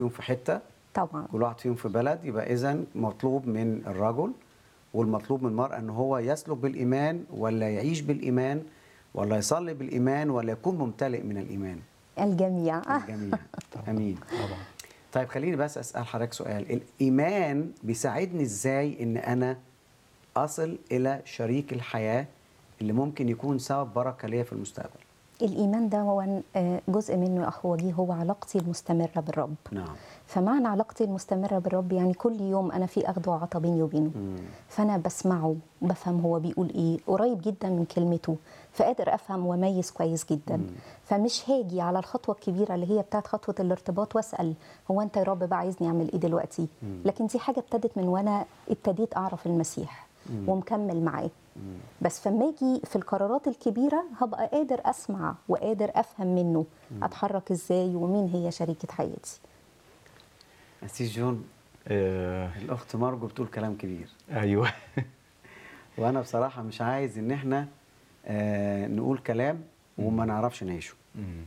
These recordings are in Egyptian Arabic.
فيهم في حته طبعا كل واحد فيهم في بلد يبقى اذا مطلوب من الرجل والمطلوب من المرأة ان هو يسلك بالإيمان ولا يعيش بالإيمان ولا يصلي بالإيمان ولا يكون ممتلئ من الإيمان الجميع الجميع امين طبعا طيب خليني بس اسال حضرتك سؤال الايمان بيساعدني ازاي ان انا اصل الى شريك الحياه اللي ممكن يكون سبب بركه ليا في المستقبل الإيمان ده هو آه، جزء منه يا أخ وجيه هو علاقتي المستمرة بالرب نعم فمعنى علاقتي المستمرة بالرب يعني كل يوم أنا في أخذ وعطا بيني وبينه مم. فأنا بسمعه بفهم هو بيقول إيه قريب جدا من كلمته فقادر أفهم وأميز كويس جدا فمش هاجي على الخطوة الكبيرة اللي هي بتاعت خطوة الارتباط وأسأل هو أنت يا رب بقى عايزني أعمل إيه دلوقتي لكن دي حاجة ابتدت من وأنا ابتديت أعرف المسيح ومكمل معاه بس فما اجي في القرارات الكبيره هبقى قادر اسمع وقادر افهم منه اتحرك ازاي ومين هي شريكه حياتي أسيس جون آه الاخت مارجو بتقول كلام كبير ايوه وانا بصراحه مش عايز ان احنا آه نقول كلام وما نعرفش نعيشه مم.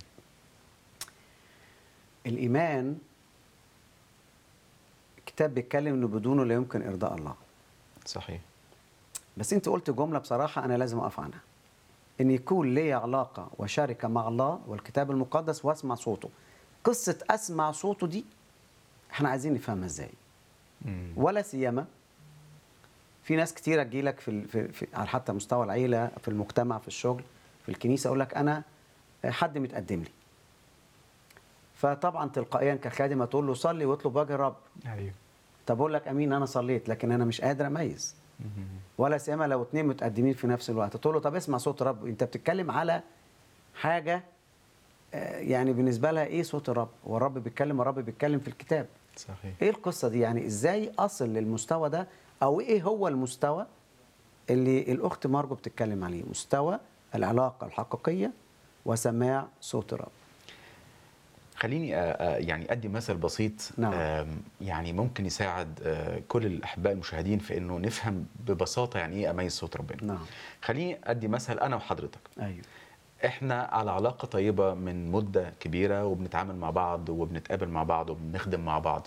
الايمان الكتاب بيتكلم انه بدونه لا يمكن ارضاء الله صحيح بس انت قلت جمله بصراحه انا لازم اقف عنها ان يكون لي علاقه وشركه مع الله والكتاب المقدس واسمع صوته قصه اسمع صوته دي احنا عايزين نفهمها ازاي مم. ولا سيما في ناس كتيره تجيلك في, ال- في, في على حتى مستوى العيله في المجتمع في الشغل في الكنيسه اقول لك انا حد متقدم لي فطبعا تلقائيا كخادم تقول له صلي واطلب وجه الرب ايوه طب اقول لك امين انا صليت لكن انا مش قادر اميز مم. ولا سيما لو اتنين متقدمين في نفس الوقت تقول له طب اسمع صوت الرب انت بتتكلم على حاجه آه، يعني بالنسبه لها ايه صوت الرب هو الرب بيتكلم الرب بيتكلم في الكتاب صحيح ايه القصه دي يعني ازاي اصل للمستوى ده او ايه هو المستوى اللي الاخت مارجو بتتكلم عليه مستوى العلاقه الحقيقيه وسماع صوت الرب خليني آه، آه، يعني ادي مثل بسيط نعم. آم، يعني ممكن يساعد آه، كل الاحباء المشاهدين في انه نفهم ببساطه يعني ايه اميز صوت ربنا نعم خليني ادي مثل انا وحضرتك ايوه احنا على علاقه طيبه من مده كبيره وبنتعامل مع بعض وبنتقابل مع بعض وبنخدم مع بعض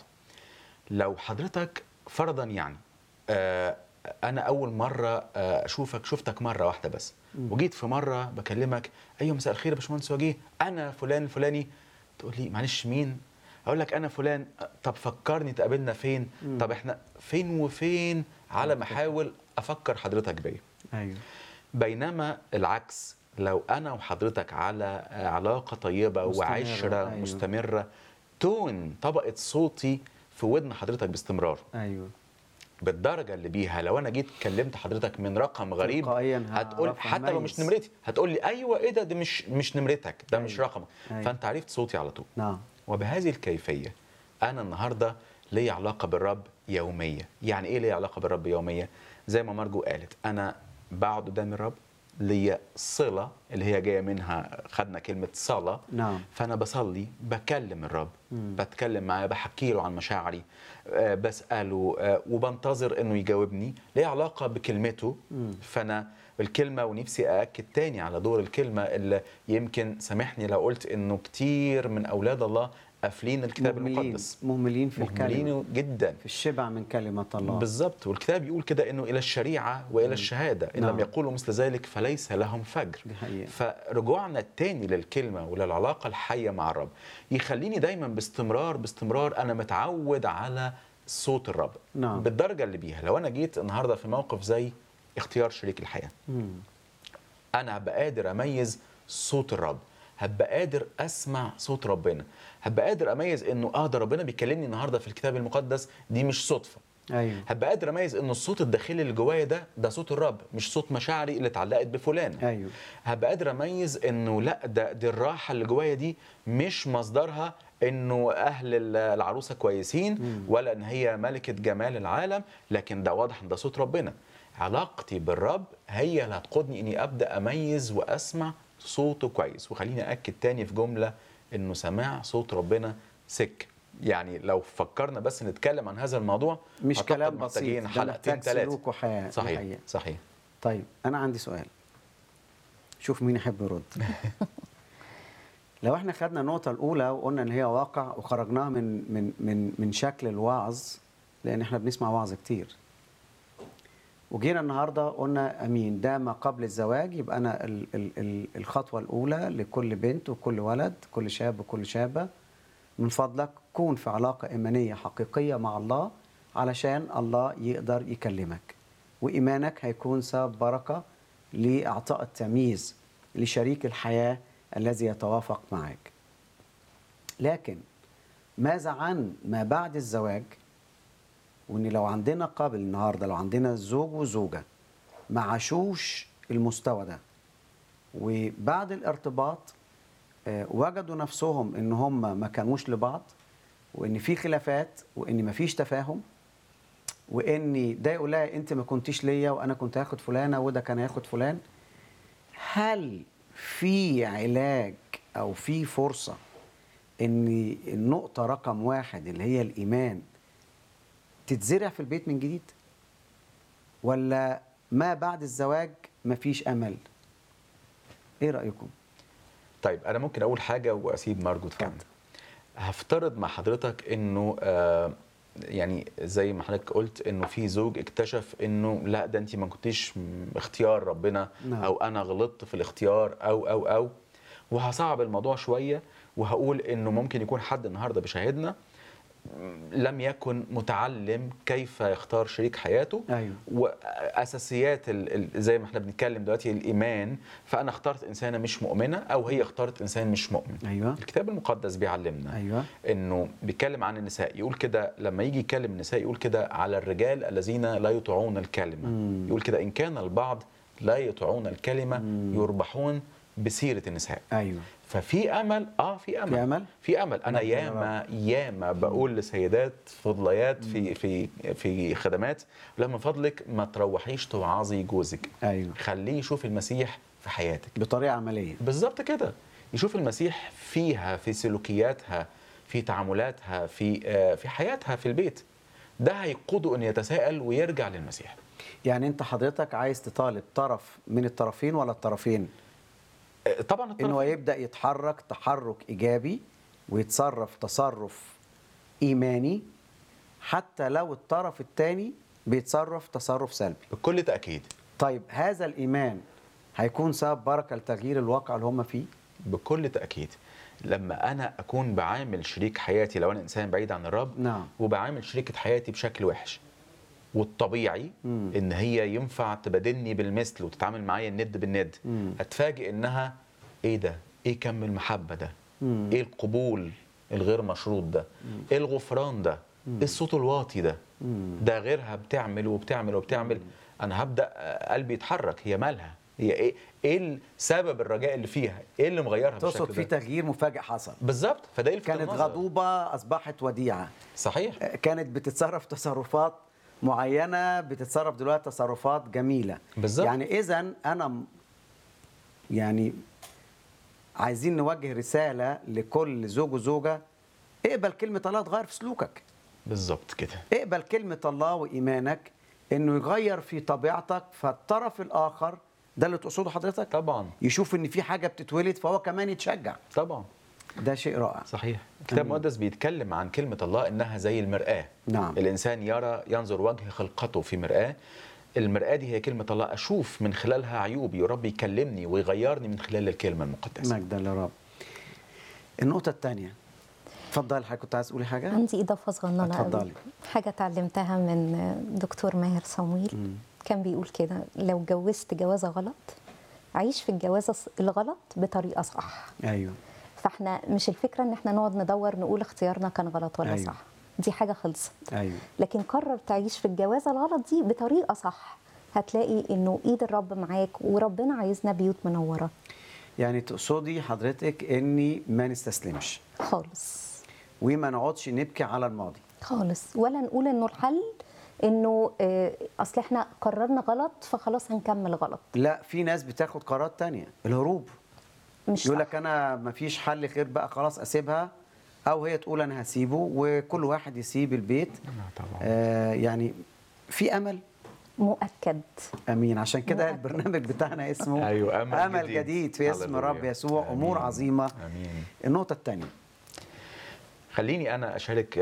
لو حضرتك فرضا يعني آه، انا اول مره آه، اشوفك شفتك مره واحده بس وجيت في مره بكلمك ايوه مساء الخير يا باشمهندس وجيه انا فلان الفلاني تقول لي معلش مين اقول لك انا فلان آه، طب فكرني تقابلنا فين طب احنا فين وفين على ما احاول افكر حضرتك بيا ايوه بينما العكس لو انا وحضرتك على علاقه طيبه مستمرة، وعشره أيوة. مستمره تون طبقه صوتي في ودن حضرتك باستمرار ايوه بالدرجه اللي بيها لو انا جيت كلمت حضرتك من رقم غريب تلقائياً هتقول هعرف حتى لو مش أميز. نمرتي هتقول لي ايوه ايه ده ده مش مش نمرتك ده مش أيوة. رقمك أيوة. فانت عرفت صوتي على طول نعم وبهذه الكيفيه انا النهارده لي علاقه بالرب يوميه يعني ايه لي علاقه بالرب يوميه زي ما مرجو قالت انا بقعد قدام الرب ليا صله اللي هي جايه منها خدنا كلمه صلاه نعم. فانا بصلي بكلم الرب بتكلم معاه بحكي له عن مشاعري آه، بساله آه، وبنتظر انه يجاوبني ليه علاقه بكلمته فانا الكلمه ونفسي ااكد تاني على دور الكلمه اللي يمكن سامحني لو قلت انه كتير من اولاد الله قافلين الكتاب مهملين المقدس مهملين في الكلمه مهملين جدا في الشبع من كلمه الله بالظبط والكتاب يقول كده انه الى الشريعه والى الشهاده ان نعم. لم يقولوا مثل ذلك فليس لهم فجر دي حقيقة. فرجوعنا التاني للكلمه وللعلاقه الحيه مع الرب يخليني دايما باستمرار باستمرار انا متعود على صوت الرب نعم. بالدرجه اللي بيها لو انا جيت النهارده في موقف زي اختيار شريك الحياه مم. انا هبقى قادر اميز صوت الرب هبقى قادر اسمع صوت ربنا هبقى قادر اميز انه اه ده ربنا بيكلمني النهارده في الكتاب المقدس دي مش صدفه ايوه هبقى قادر اميز ان الصوت الداخلي اللي جوايا ده ده صوت الرب مش صوت مشاعري اللي اتعلقت بفلان ايوه هبقى قادر اميز انه لا ده دي الراحه اللي جوايا دي مش مصدرها انه اهل ال- العروسه كويسين ولا ان هي ملكه جمال العالم لكن ده واضح ان ده صوت ربنا علاقتي بالرب هي اللي هتقودني اني ابدا اميز واسمع صوته كويس وخليني اكد تاني في جمله انه سماع صوت ربنا سك يعني لو فكرنا بس نتكلم عن هذا الموضوع مش أعتقد كلام بسيط محتاجين محتاجين ده حلقتين محتاج ثلاثه سلوك وحياه دي صحيح حقيقة. صحيح طيب انا عندي سؤال شوف مين يحب يرد لو احنا خدنا النقطة الأولى وقلنا إن هي واقع وخرجناها من من من من شكل الوعظ لأن احنا بنسمع وعظ كتير. وجينا النهارده قلنا امين ده ما قبل الزواج يبقى انا ال ال ال الخطوه الاولى لكل بنت وكل ولد كل شاب وكل شابه من فضلك كون في علاقه ايمانيه حقيقيه مع الله علشان الله يقدر يكلمك وايمانك هيكون سبب بركه لاعطاء التمييز لشريك الحياه الذي يتوافق معك. لكن ماذا عن ما بعد الزواج؟ وان لو عندنا قبل النهارده لو عندنا زوج وزوجه ما عاشوش المستوى ده وبعد الارتباط آه، وجدوا نفسهم ان هم ما كانوش لبعض وان في خلافات وان ما فيش تفاهم وان ده يقول لها انت ما كنتيش ليا وانا كنت هاخد فلانه وده كان هياخد فلان هل في علاج او في فرصه ان النقطه رقم واحد اللي هي الايمان تتزرع في البيت من جديد ولا ما بعد الزواج مفيش امل ايه رايكم طيب انا ممكن اقول حاجه واسيب مارجو تكمل اتفضل. هفترض مع حضرتك انه آه يعني زي ما حضرتك قلت انه في زوج اكتشف انه لا ده انت ما كنتيش م- اختيار ربنا نعم. او انا غلطت في الاختيار او او او وهصعب الموضوع شويه وهقول انه ممكن يكون حد النهارده بيشاهدنا لم يكن متعلم كيف يختار شريك حياته أيوه. واساسيات ال- ال- زي ما احنا بنتكلم دلوقتي الايمان فانا اخترت انسانه مش مؤمنه او هي اختارت انسان مش مؤمن ايوه الكتاب المقدس بيعلمنا ايوه انه بيتكلم عن النساء يقول كده لما يجي يكلم النساء يقول كده على الرجال الذين لا يطيعون الكلمه مم. يقول كده ان كان البعض لا يطيعون الكلمه مم. يربحون بسيره النساء ايوه ففي امل اه في امل في امل في امل انا نعم، يا ياما ياما بقول لسيدات فضليات في في في خدمات لا من فضلك ما تروحيش توعظي جوزك ايوه خليه يشوف المسيح في حياتك بطريقه عمليه بالظبط كده يشوف المسيح فيها في سلوكياتها في تعاملاتها في آه، في حياتها في البيت ده هيقوده ان يتساءل ويرجع للمسيح يعني انت حضرتك عايز تطالب طرف من الطرفين ولا الطرفين آه، طبعا انه الطرف يبدا يتحرك تحرك ايجابي ويتصرف تصرف ايماني حتى لو الطرف الثاني بيتصرف تصرف سلبي بكل تاكيد طيب هذا الايمان هيكون سبب بركه لتغيير الواقع اللي هم فيه بكل تاكيد لما انا اكون بعامل شريك حياتي لو انا انسان بعيد عن الرب نعم وبعامل شريكة حياتي بشكل وحش والطبيعي مم. ان هي ينفع تبادلني بالمثل وتتعامل معايا الند بالند مم. اتفاجئ انها ايه ده ايه كم المحبه ده مم. ايه القبول الغير مشروط ده ايه الغفران ده ايه الصوت الواطي ده مم. ده غيرها بتعمل وبتعمل وبتعمل انا هبدا آه، قلبي يتحرك هي مالها هي ايه ايه سبب الرجاء اللي فيها ايه اللي مغيرها تقصد بالشكل في ده تغيير مفاجئ حصل بالظبط فده يلفت كانت النظر. غضوبه اصبحت وديعه صحيح كانت بتتصرف تصرفات معينه بتتصرف دلوقتي تصرفات جميله بالظبط. يعني اذا انا م- يعني عايزين نوجه رساله لكل زوج وزوجه اقبل كلمه الله تغير في سلوكك بالظبط كده اقبل كلمه الله وايمانك انه يغير في طبيعتك فالطرف الاخر ده اللي تقصده حضرتك طبعا يشوف ان في حاجه بتتولد فهو كمان يتشجع طبعا ده شيء رائع صحيح الكتاب أمين. المقدس بيتكلم عن كلمة الله إنها زي المرآة نعم. الإنسان يرى ينظر وجه خلقته في مرآة المرآة دي هي كلمة الله أشوف من خلالها عيوبي ورب يكلمني ويغيرني من خلال الكلمة المقدسة مجدا للرب النقطه الثانيه اتفضل حضرتك كنت عايز تقولي حاجه عندي اضافه صغننه اتفضلي. قوي حاجه اتعلمتها من دكتور ماهر صمويل مم. كان بيقول كده لو جوزت جوازه غلط عيش في الجوازه الغلط بطريقه صح ايوه فاحنا مش الفكره ان احنا نقعد ندور نقول اختيارنا كان غلط ولا أيوة. صح دي حاجه خلصت ايوه لكن قرر تعيش في الجوازه الغلط دي بطريقه صح هتلاقي انه ايد الرب معاك وربنا عايزنا بيوت منوره يعني تقصدي حضرتك اني ما نستسلمش خالص وما نقعدش نبكي على الماضي خالص ولا نقول انه الحل انه آه، اصل احنا قررنا غلط فخلاص هنكمل غلط لا في ناس بتاخد قرارات تانية الهروب مش يقول صح. لك انا ما فيش حل خير بقى خلاص اسيبها او هي تقول انا هسيبه وكل واحد يسيب البيت طبعا آه يعني في امل مؤكد امين عشان كده مؤكد. البرنامج بتاعنا اسمه أيوة، أمل امل جديد. جديد في اسم هللويا. الرب يسوع امور آمين. عظيمه آمين. النقطه الثانيه خليني انا اشارك